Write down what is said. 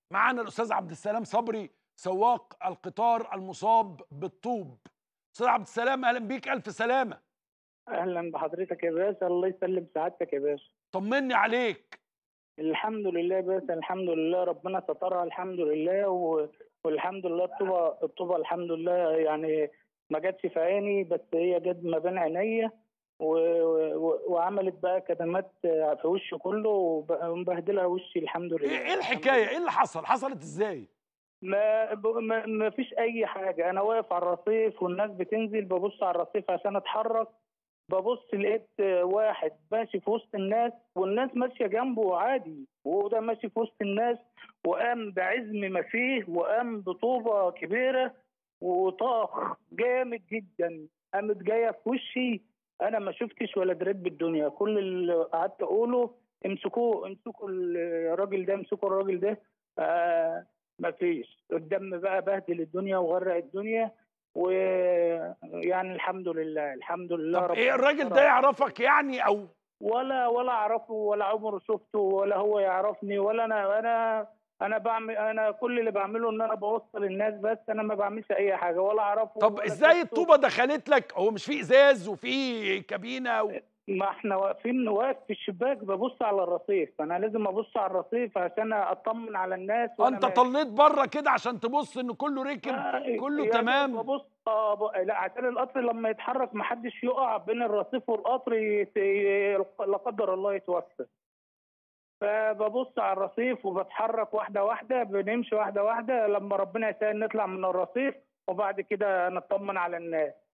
معانا الاستاذ عبد السلام صبري سواق القطار المصاب بالطوب استاذ عبد السلام اهلا بيك الف سلامه اهلا بحضرتك يا باشا الله يسلم سعادتك يا باشا طمني عليك الحمد لله يا باشا الحمد لله ربنا سترها الحمد لله و... والحمد لله الطوبه الطوبه الحمد لله يعني ما جاتش في عيني بس هي جت ما بين عينيا و... و... وعملت بقى كدمات في وشي كله ومبهدله وشي الحمد لله ايه إيه الحكايه ايه اللي حصل حصلت ازاي ما, ب... ما ما فيش اي حاجه انا واقف على الرصيف والناس بتنزل ببص على الرصيف عشان اتحرك ببص لقيت واحد ماشي في وسط الناس والناس ماشيه جنبه عادي وده ماشي في وسط الناس وقام بعزم ما فيه وقام بطوبه كبيره وطاخ جامد جدا قامت جايه في وشي انا ما شفتش ولا دريت بالدنيا كل اللي قعدت اقوله امسكوه امسكوا الراجل ده امسكوا الراجل ده آه ما فيش الدم بقى بهدل الدنيا وغرق الدنيا ويعني الحمد لله الحمد لله طب ربنا ايه الراجل ده سترها. يعرفك يعني او ولا ولا اعرفه ولا عمره شفته ولا هو يعرفني ولا انا انا انا بعمل انا كل اللي بعمله ان انا بوصل الناس بس انا ما بعملش اي حاجه ولا اعرفه طب ولا ازاي شفته. الطوبه دخلت لك هو مش في ازاز وفي كابينه و... ما احنا واقفين واقف في الشباك ببص على الرصيف فانا لازم ابص على الرصيف عشان اطمن على الناس وأنا انت ماشي. طليت بره كده عشان تبص ان كله ركب آه، كله يعني تمام ببص اه ب... لا عشان القطر لما يتحرك ما حدش يقع بين الرصيف والقطر يت... ي... لا قدر الله يتوفى فببص على الرصيف وبتحرك واحده واحده بنمشي واحده واحده لما ربنا يسهل نطلع من الرصيف وبعد كده نطمن على الناس